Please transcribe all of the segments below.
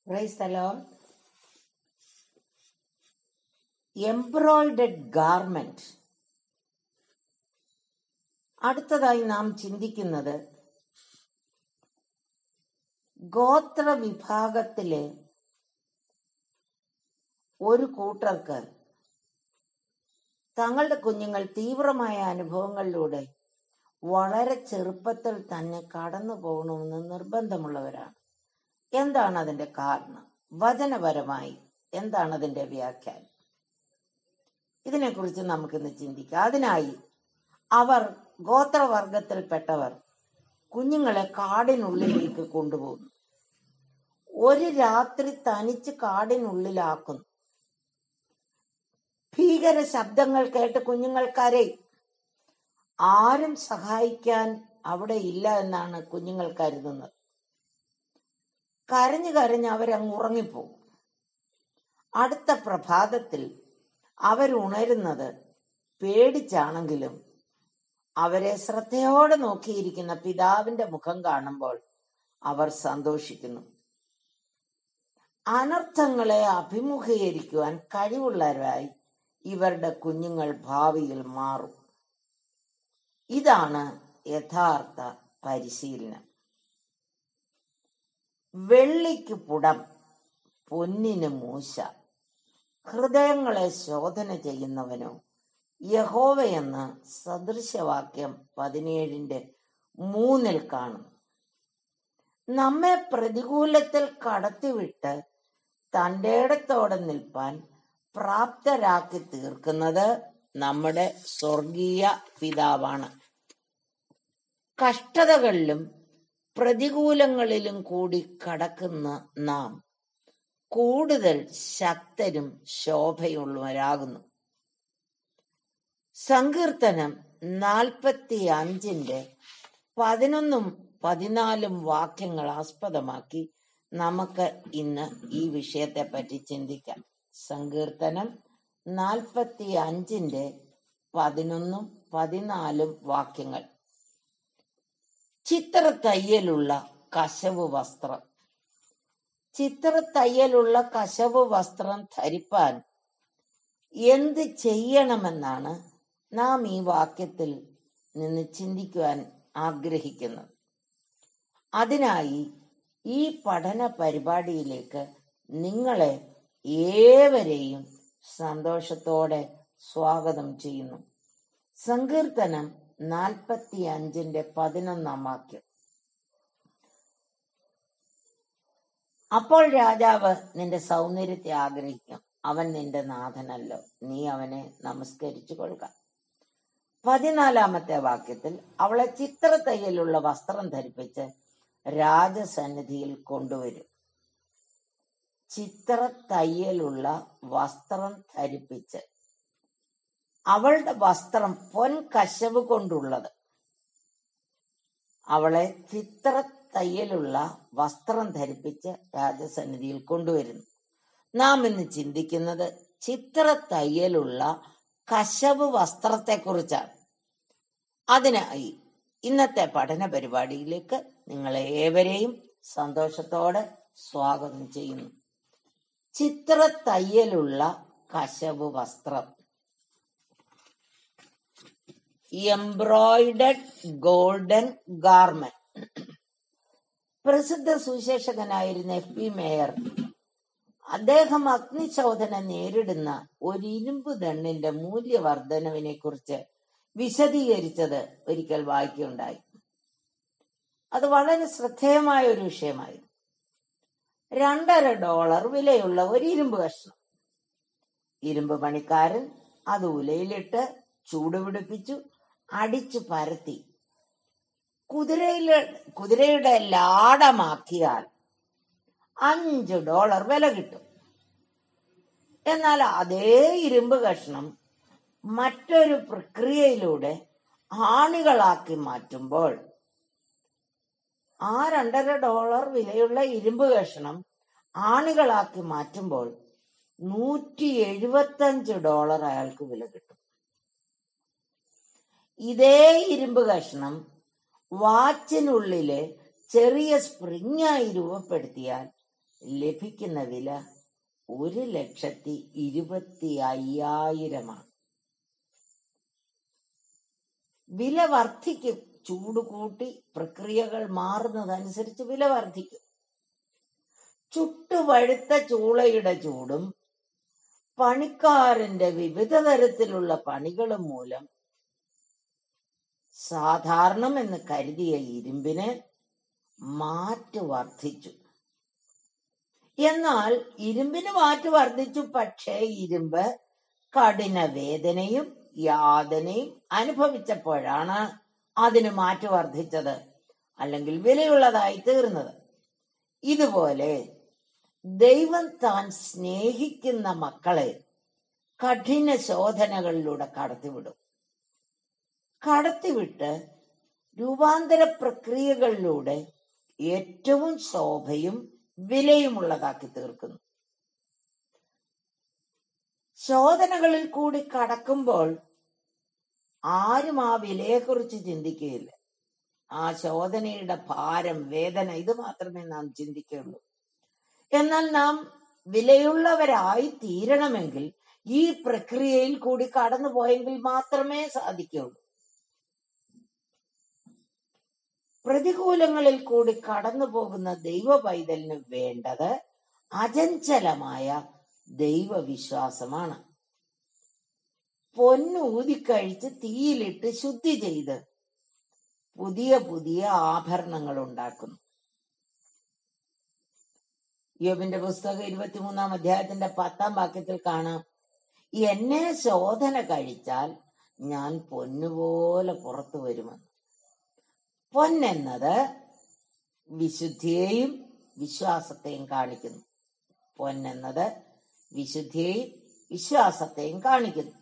Price the Lord. Embroidered garment അടുത്തതായി നാം ചിന്തിക്കുന്നത് ഗോത്ര വിഭാഗത്തിലെ ഒരു കൂട്ടർക്ക് തങ്ങളുടെ കുഞ്ഞുങ്ങൾ തീവ്രമായ അനുഭവങ്ങളിലൂടെ വളരെ ചെറുപ്പത്തിൽ തന്നെ കടന്നു പോകണമെന്ന് നിർബന്ധമുള്ളവരാണ് എന്താണ് അതിന്റെ കാരണം വചനപരമായി എന്താണ് അതിന്റെ വ്യാഖ്യാനം ഇതിനെക്കുറിച്ച് നമുക്കിന്ന് ചിന്തിക്കാം അതിനായി അവർ ഗോത്രവർഗത്തിൽപ്പെട്ടവർ കുഞ്ഞുങ്ങളെ കാടിനുള്ളിലേക്ക് കൊണ്ടുപോകുന്നു ഒരു രാത്രി തനിച്ച് കാടിനുള്ളിലാക്കുന്നു ഭീകര ശബ്ദങ്ങൾ കേട്ട് കുഞ്ഞുങ്ങൾ കരയും ആരും സഹായിക്കാൻ അവിടെ ഇല്ല എന്നാണ് കുഞ്ഞുങ്ങൾ കരുതുന്നത് കരഞ്ഞു കരഞ്ഞ് അവരങ്ങ് ഉറങ്ങിപ്പോകും അടുത്ത പ്രഭാതത്തിൽ അവരുണരുന്നത് പേടിച്ചാണെങ്കിലും അവരെ ശ്രദ്ധയോടെ നോക്കിയിരിക്കുന്ന പിതാവിന്റെ മുഖം കാണുമ്പോൾ അവർ സന്തോഷിക്കുന്നു അനർത്ഥങ്ങളെ അഭിമുഖീകരിക്കുവാൻ കഴിവുള്ളവരായി ഇവരുടെ കുഞ്ഞുങ്ങൾ ഭാവിയിൽ മാറും ഇതാണ് യഥാർത്ഥ പരിശീലനം വെള്ളിക്ക് പുടം പൊന്നിന് മൂശ ഹൃദയങ്ങളെ ശോധന ചെയ്യുന്നവനോ യഹോവയെന്ന് സദൃശവാക്യം പതിനേഴിന്റെ മൂന്നിൽ കാണും നമ്മെ പ്രതികൂലത്തിൽ കടത്തിവിട്ട് തന്റെ ഇടത്തോടെ നിൽപ്പാൻ പ്രാപ്തരാക്കി തീർക്കുന്നത് നമ്മുടെ സ്വർഗീയ പിതാവാണ് കഷ്ടതകളിലും പ്രതികൂലങ്ങളിലും കൂടി കടക്കുന്ന നാം കൂടുതൽ ശക്തരും ശോഭയുള്ളവരാകുന്നു സങ്കീർത്തനം നാൽപ്പത്തി അഞ്ചിന്റെ പതിനൊന്നും പതിനാലും വാക്യങ്ങൾ ആസ്പദമാക്കി നമുക്ക് ഇന്ന് ഈ വിഷയത്തെ പറ്റി ചിന്തിക്കാം സങ്കീർത്തനം നാൽപ്പത്തി അഞ്ചിന്റെ പതിനൊന്നും പതിനാലും വാക്യങ്ങൾ ചിത്രത്തയ്യലുള്ള കശവ് വസ്ത്രം ചിത്രത്തയ്യലുള്ള കശവ് വസ്ത്രം ധരിപ്പാൻ എന്ത് ചെയ്യണമെന്നാണ് നാം ഈ വാക്യത്തിൽ നിന്ന് ചിന്തിക്കുവാൻ ആഗ്രഹിക്കുന്നത് അതിനായി ഈ പഠന പരിപാടിയിലേക്ക് നിങ്ങളെ ഏവരെയും സന്തോഷത്തോടെ സ്വാഗതം ചെയ്യുന്നു സങ്കീർത്തനം നാൽപ്പത്തി അഞ്ചിന്റെ പതിനൊന്നാം വാക്യം അപ്പോൾ രാജാവ് നിന്റെ സൗന്ദര്യത്തെ ആഗ്രഹിക്കും അവൻ നിന്റെ നാഥനല്ലോ നീ അവനെ നമസ്കരിച്ചു കൊള്ളുക പതിനാലാമത്തെ വാക്യത്തിൽ അവളെ ചിത്രത്തയ്യലുള്ള വസ്ത്രം ധരിപ്പിച്ച് രാജസന്നിധിയിൽ കൊണ്ടുവരും ചിത്രത്തയ്യലുള്ള വസ്ത്രം ധരിപ്പിച്ച് അവളുടെ വസ്ത്രം പൊൻ കശവ് കൊണ്ടുള്ളത് അവളെ ചിത്രത്തയ്യലുള്ള വസ്ത്രം ധരിപ്പിച്ച് രാജസന്നിധിയിൽ കൊണ്ടുവരുന്നു നാം ഇന്ന് ചിന്തിക്കുന്നത് ചിത്രത്തയ്യലുള്ള കശവ് വസ്ത്രത്തെക്കുറിച്ചാണ് അതിനായി ഇന്നത്തെ പഠന പരിപാടിയിലേക്ക് നിങ്ങളെ ഏവരെയും സന്തോഷത്തോടെ സ്വാഗതം ചെയ്യുന്നു ചിത്രത്തയ്യലുള്ള കശവ് വസ്ത്രം എംബ്രോയിഡഡ് ഗോൾഡൻ ഗാർമെന്റ് പ്രസിദ്ധ സുശേഷകനായിരുന്ന എഫ് പി മേയർ അദ്ദേഹം അഗ്നിശോധന നേരിടുന്ന ഒരു ഇരുമ്പ് ദണ്ണിന്റെ മൂല്യവർദ്ധനവിനെ കുറിച്ച് വിശദീകരിച്ചത് ഒരിക്കൽ വായിക്കുകയുണ്ടായി അത് വളരെ ശ്രദ്ധേയമായ ഒരു വിഷയമായിരുന്നു രണ്ടര ഡോളർ വിലയുള്ള ഒരു ഇരുമ്പ് കഷ്ണം ഇരുമ്പ് പണിക്കാരൻ അത് ഉലയിലിട്ട് ചൂടുപിടിപ്പിച്ചു അടിച്ചു പരത്തി കുതിരയിലെ കുതിരയുടെ ലാടമാക്കിയാൽ അഞ്ച് ഡോളർ വില കിട്ടും എന്നാൽ അതേ ഇരുമ്പ് കഷ്ണം മറ്റൊരു പ്രക്രിയയിലൂടെ ആണികളാക്കി മാറ്റുമ്പോൾ ആ രണ്ടര ഡോളർ വിലയുള്ള ഇരുമ്പ് കഷ്ണം ആണികളാക്കി മാറ്റുമ്പോൾ നൂറ്റി എഴുപത്തഞ്ച് ഡോളർ അയാൾക്ക് വില കിട്ടും ഇതേ ഇരുമ്പ് കഷ്ണം വാച്ചിനുള്ളിലെ ചെറിയ സ്പ്രിങ്ങായി രൂപപ്പെടുത്തിയാൽ ലഭിക്കുന്ന വില ഒരു ലക്ഷത്തി ഇരുപത്തി അയ്യായിരമാണ് വില വർദ്ധിക്കും ചൂട് കൂട്ടി പ്രക്രിയകൾ മാറുന്നതനുസരിച്ച് വില വർദ്ധിക്കും ചുട്ടുപഴുത്ത ചൂളയുടെ ചൂടും പണിക്കാരന്റെ വിവിധ തരത്തിലുള്ള പണികളും മൂലം സാധാരണം എന്ന് കരുതിയ ഇരുമ്പിന് മാറ്റ് വർദ്ധിച്ചു എന്നാൽ ഇരുമ്പിന് മാറ്റ് വർദ്ധിച്ചു പക്ഷേ ഇരുമ്പ് കഠിന വേദനയും യാതനയും അനുഭവിച്ചപ്പോഴാണ് അതിന് മാറ്റ് വർദ്ധിച്ചത് അല്ലെങ്കിൽ വിലയുള്ളതായി തീർന്നത് ഇതുപോലെ ദൈവം താൻ സ്നേഹിക്കുന്ന മക്കളെ കഠിന ശോധനകളിലൂടെ കടത്തിവിടും കടത്തിവിട്ട് രൂപാന്തര പ്രക്രിയകളിലൂടെ ഏറ്റവും ശോഭയും വിലയുമുള്ളതാക്കി തീർക്കുന്നു ശോധനകളിൽ കൂടി കടക്കുമ്പോൾ ആരും ആ വിലയെക്കുറിച്ച് ചിന്തിക്കുകയില്ല ആ ശോധനയുടെ ഭാരം വേദന ഇത് മാത്രമേ നാം ചിന്തിക്കുകയുള്ളൂ എന്നാൽ നാം വിലയുള്ളവരായി തീരണമെങ്കിൽ ഈ പ്രക്രിയയിൽ കൂടി കടന്നു പോയെങ്കിൽ മാത്രമേ സാധിക്കുകയുള്ളൂ പ്രതികൂലങ്ങളിൽ കൂടി കടന്നു പോകുന്ന ദൈവ പൈതലിന് വേണ്ടത് അചഞ്ചലമായ ദൈവവിശ്വാസമാണ് പൊന്ന് ഊതിക്കഴിച്ച് തീയിലിട്ട് ശുദ്ധി ചെയ്ത് പുതിയ പുതിയ ആഭരണങ്ങൾ ഉണ്ടാക്കുന്നു യോബിന്റെ പുസ്തകം ഇരുപത്തിമൂന്നാം അധ്യായത്തിന്റെ പത്താം വാക്യത്തിൽ കാണാം എന്നെ ശോധന കഴിച്ചാൽ ഞാൻ പൊന്നുപോലെ പുറത്തു വരുമെന്ന് പൊന്നെന്നത് വിശുദ്ധിയെയും വിശ്വാസത്തെയും കാണിക്കുന്നു പൊന്നെന്നത് വിശുദ്ധിയെയും വിശ്വാസത്തെയും കാണിക്കുന്നു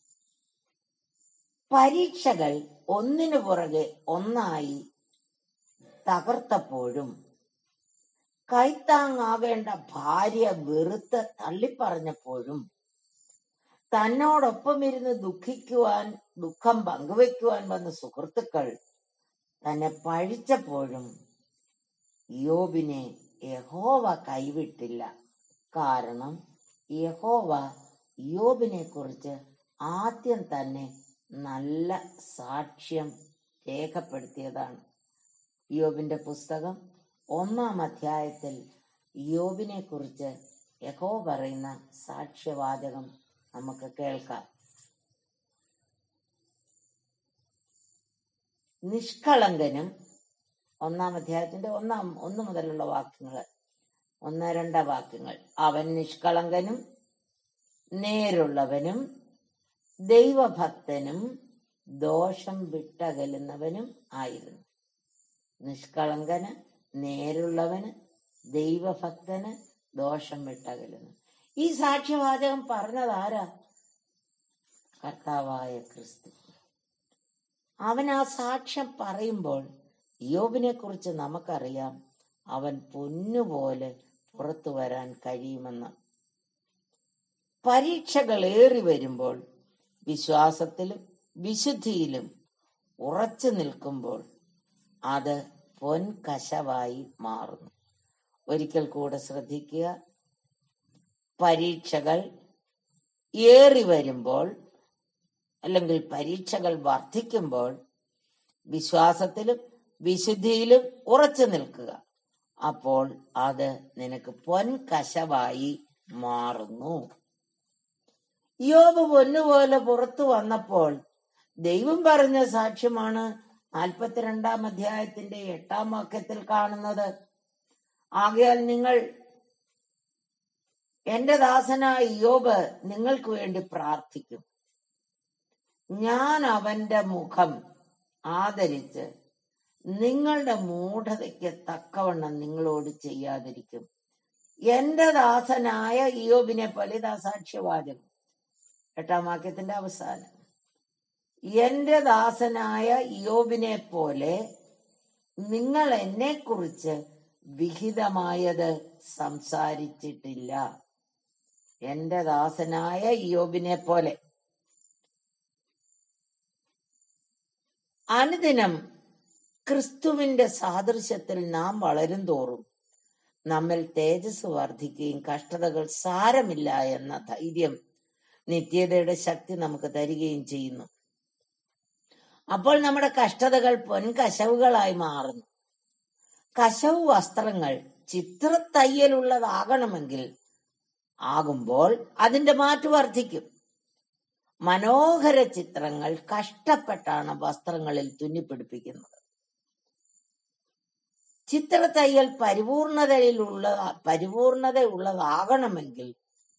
പരീക്ഷകൾ ഒന്നിനു പുറകെ ഒന്നായി തകർത്തപ്പോഴും കൈത്താങ്ങാകേണ്ട ഭാര്യ വെറുത്ത് തള്ളിപ്പറഞ്ഞപ്പോഴും തന്നോടൊപ്പം ഇരുന്ന് ദുഃഖിക്കുവാൻ ദുഃഖം പങ്കുവെക്കുവാൻ വന്ന സുഹൃത്തുക്കൾ തന്നെ പഴിച്ചപ്പോഴും യോബിനെ യഹോവ കൈവിട്ടില്ല കാരണം യഹോവ യോബിനെ കുറിച്ച് ആദ്യം തന്നെ നല്ല സാക്ഷ്യം രേഖപ്പെടുത്തിയതാണ് യോബിന്റെ പുസ്തകം ഒന്നാം അധ്യായത്തിൽ യോബിനെ കുറിച്ച് യഹോ പറയുന്ന സാക്ഷ്യവാചകം നമുക്ക് കേൾക്കാം നിഷ്കളങ്കനും ഒന്നാം അധ്യായത്തിന്റെ ഒന്നാം ഒന്ന് മുതലുള്ള വാക്യങ്ങൾ ഒന്ന് രണ്ട വാക്യങ്ങൾ അവൻ നിഷ്കളങ്കനും നേരുള്ളവനും ദൈവഭക്തനും ദോഷം വിട്ടകലുന്നവനും ആയിരുന്നു നിഷ്കളങ്കന് നേരുള്ളവന് ദൈവഭക്തന് ദോഷം വിട്ടകലുന്നു ഈ സാക്ഷ്യവാചകം പറഞ്ഞതാരാ കർത്താവായ ക്രിസ്തു അവൻ ആ സാക്ഷ്യം പറയുമ്പോൾ യോബിനെ കുറിച്ച് നമുക്കറിയാം അവൻ പൊന്നുപോലെ പുറത്തു വരാൻ കഴിയുമെന്ന് പരീക്ഷകൾ ഏറി വരുമ്പോൾ വിശ്വാസത്തിലും വിശുദ്ധിയിലും ഉറച്ചു നിൽക്കുമ്പോൾ അത് പൊൻകശവായി മാറുന്നു ഒരിക്കൽ കൂടെ ശ്രദ്ധിക്കുക പരീക്ഷകൾ ഏറി വരുമ്പോൾ അല്ലെങ്കിൽ പരീക്ഷകൾ വർദ്ധിക്കുമ്പോൾ വിശ്വാസത്തിലും വിശുദ്ധിയിലും ഉറച്ചു നിൽക്കുക അപ്പോൾ അത് നിനക്ക് പൊൻകശവായി മാറുന്നു യോബ് പൊന്നുപോലെ പുറത്തു വന്നപ്പോൾ ദൈവം പറഞ്ഞ സാക്ഷ്യമാണ് നാൽപ്പത്തിരണ്ടാം അധ്യായത്തിന്റെ എട്ടാം വാക്യത്തിൽ കാണുന്നത് ആകയാൽ നിങ്ങൾ എന്റെ ദാസനായ യോബ് നിങ്ങൾക്ക് വേണ്ടി പ്രാർത്ഥിക്കും ഞാൻ അവന്റെ മുഖം ആദരിച്ച് നിങ്ങളുടെ മൂഢതയ്ക്ക് തക്കവണ്ണം നിങ്ങളോട് ചെയ്യാതിരിക്കും എന്റെ ദാസനായ ഇയോബിനെ പോലെ ഇതാ സാക്ഷ്യവാചകം എട്ടാം വാക്യത്തിന്റെ അവസാനം എന്റെ ദാസനായ ഇയോബിനെ പോലെ നിങ്ങൾ എന്നെ കുറിച്ച് വിഹിതമായത് സംസാരിച്ചിട്ടില്ല എന്റെ ദാസനായ ഇയോബിനെ പോലെ അനുദിനം ക്രിസ്തുവിന്റെ സാദൃശ്യത്തിൽ നാം വളരും തോറും നമ്മിൽ തേജസ് വർദ്ധിക്കുകയും കഷ്ടതകൾ സാരമില്ല എന്ന ധൈര്യം നിത്യതയുടെ ശക്തി നമുക്ക് തരികയും ചെയ്യുന്നു അപ്പോൾ നമ്മുടെ കഷ്ടതകൾ പൊൻകശവുകളായി മാറുന്നു കശവ് വസ്ത്രങ്ങൾ ചിത്രത്തയ്യലുള്ളതാകണമെങ്കിൽ ആകുമ്പോൾ അതിന്റെ മാറ്റു വർദ്ധിക്കും മനോഹര ചിത്രങ്ങൾ കഷ്ടപ്പെട്ടാണ് വസ്ത്രങ്ങളിൽ തുന്നിപ്പിടിപ്പിക്കുന്നത് ചിത്രത്തയ്യൽ പരിപൂർണതയിലുള്ള പരിപൂർണതയുള്ളതാകണമെങ്കിൽ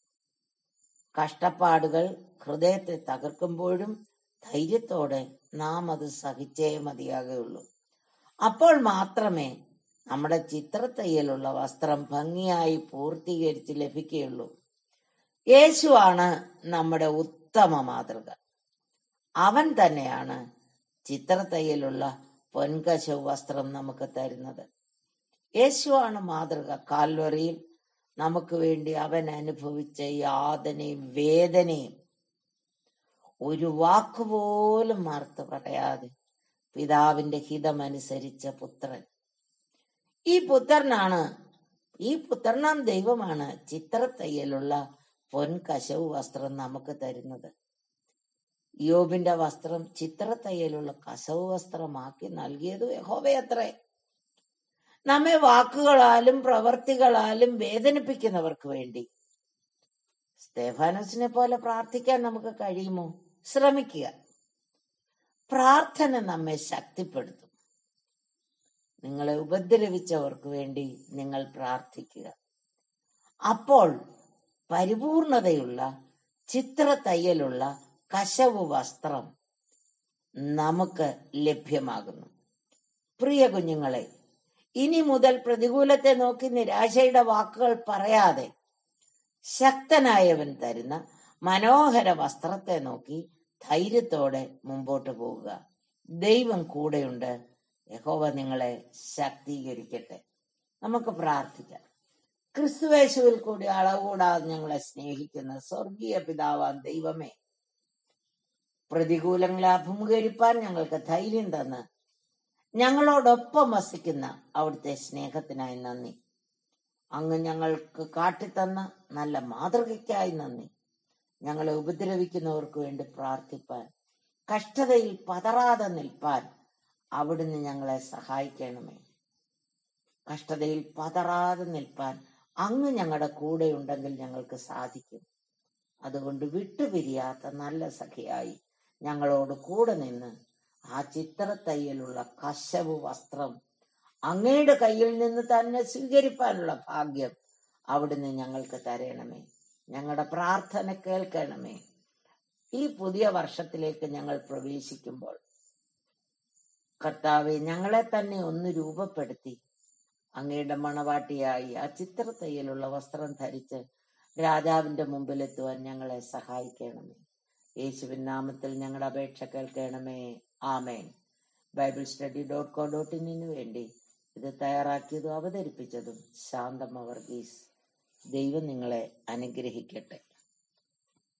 കഷ്ടപ്പാടുകൾ ഹൃദയത്തെ തകർക്കുമ്പോഴും ധൈര്യത്തോടെ നാം അത് സഹിച്ചേ മതിയാകുകയുള്ളൂ അപ്പോൾ മാത്രമേ നമ്മുടെ ചിത്രത്തയ്യലുള്ള വസ്ത്രം ഭംഗിയായി പൂർത്തീകരിച്ച് ലഭിക്കുകയുള്ളൂ യേശുവാണ് നമ്മുടെ ഉത്തമ മാതൃക അവൻ തന്നെയാണ് ചിത്രത്തയ്യലുള്ള പൊൻകശവ് വസ്ത്രം നമുക്ക് തരുന്നത് യേശുവാണ് മാതൃക കാൽവറിയിൽ നമുക്ക് വേണ്ടി അവൻ അനുഭവിച്ച യാതനയും വേദനയും ഒരു വാക്കുപോലും മറുത്ത് പറയാതെ പിതാവിന്റെ ഹിതമനുസരിച്ച പുത്രൻ ഈ പുത്രനാണ് ഈ പുത്രനാം ദൈവമാണ് ചിത്രത്തയ്യലുള്ള പൊൻകശവ് വസ്ത്രം നമുക്ക് തരുന്നത് യോബിന്റെ വസ്ത്രം ചിത്രത്തയ്യലുള്ള കസവ് വസ്ത്രമാക്കി നൽകിയത് യഹോവയത്രേ നമ്മെ വാക്കുകളാലും പ്രവർത്തികളാലും വേദനിപ്പിക്കുന്നവർക്ക് വേണ്ടി സ്തേഫാനോസിനെ പോലെ പ്രാർത്ഥിക്കാൻ നമുക്ക് കഴിയുമോ ശ്രമിക്കുക പ്രാർത്ഥന നമ്മെ ശക്തിപ്പെടുത്തും നിങ്ങളെ ഉപദ്രവിച്ചവർക്ക് വേണ്ടി നിങ്ങൾ പ്രാർത്ഥിക്കുക അപ്പോൾ പരിപൂർണതയുള്ള ചിത്രത്തയ്യലുള്ള കശവ് വസ്ത്രം നമുക്ക് ലഭ്യമാകുന്നു പ്രിയ കുഞ്ഞുങ്ങളെ ഇനി മുതൽ പ്രതികൂലത്തെ നോക്കി നിരാശയുടെ വാക്കുകൾ പറയാതെ ശക്തനായവൻ തരുന്ന മനോഹര വസ്ത്രത്തെ നോക്കി ധൈര്യത്തോടെ മുമ്പോട്ട് പോവുക ദൈവം കൂടെയുണ്ട് യഹോവ നിങ്ങളെ ശക്തീകരിക്കട്ടെ നമുക്ക് പ്രാർത്ഥിക്കാം ക്രിസ്തുവേശുവിൽ കൂടി അളവുകൂടാതെ ഞങ്ങളെ സ്നേഹിക്കുന്ന സ്വർഗീയ പിതാവാൻ ദൈവമേ പ്രതികൂലങ്ങളെ അഭിമുഖീകരിപ്പാൻ ഞങ്ങൾക്ക് ധൈര്യം തന്ന് ഞങ്ങളോടൊപ്പം വസിക്കുന്ന അവിടുത്തെ സ്നേഹത്തിനായി നന്ദി അങ്ങ് ഞങ്ങൾക്ക് കാട്ടിത്തന്ന നല്ല മാതൃകയ്ക്കായി നന്ദി ഞങ്ങളെ ഉപദ്രവിക്കുന്നവർക്ക് വേണ്ടി പ്രാർത്ഥിപ്പാൻ കഷ്ടതയിൽ പതറാതെ നിൽപ്പാൻ അവിടുന്ന് ഞങ്ങളെ സഹായിക്കണമേ കഷ്ടതയിൽ പതറാതെ നിൽപ്പാൻ അങ്ങ് ഞങ്ങളുടെ കൂടെ ഉണ്ടെങ്കിൽ ഞങ്ങൾക്ക് സാധിക്കും അതുകൊണ്ട് വിട്ടുപിരിയാത്ത നല്ല സഖിയായി ഞങ്ങളോട് കൂടെ നിന്ന് ആ ചിത്രത്തയ്യലുള്ള കശവ് വസ്ത്രം അങ്ങയുടെ കയ്യിൽ നിന്ന് തന്നെ സ്വീകരിപ്പാനുള്ള ഭാഗ്യം അവിടുന്ന് ഞങ്ങൾക്ക് തരണമേ ഞങ്ങളുടെ പ്രാർത്ഥന കേൾക്കണമേ ഈ പുതിയ വർഷത്തിലേക്ക് ഞങ്ങൾ പ്രവേശിക്കുമ്പോൾ കർത്താവെ ഞങ്ങളെ തന്നെ ഒന്ന് രൂപപ്പെടുത്തി അങ്ങയുടെ മണവാട്ടിയായി ആ ചിത്രത്തയ്യലുള്ള വസ്ത്രം ധരിച്ച് രാജാവിന്റെ മുമ്പിലെത്തുവാൻ ഞങ്ങളെ സഹായിക്കണമേ യേശുവിൻ നാമത്തിൽ ഞങ്ങളുടെ അപേക്ഷ കേൾക്കണമേ ആമേൻ Bible study dot co dot ഇന്നിനു വേണ്ടി ഇത് തയ്യാറാക്കിയതും അവതരിപ്പിച്ചതും ശാന്തമ വർഗീസ് ദൈവം നിങ്ങളെ അനുഗ്രഹിക്കട്ടെ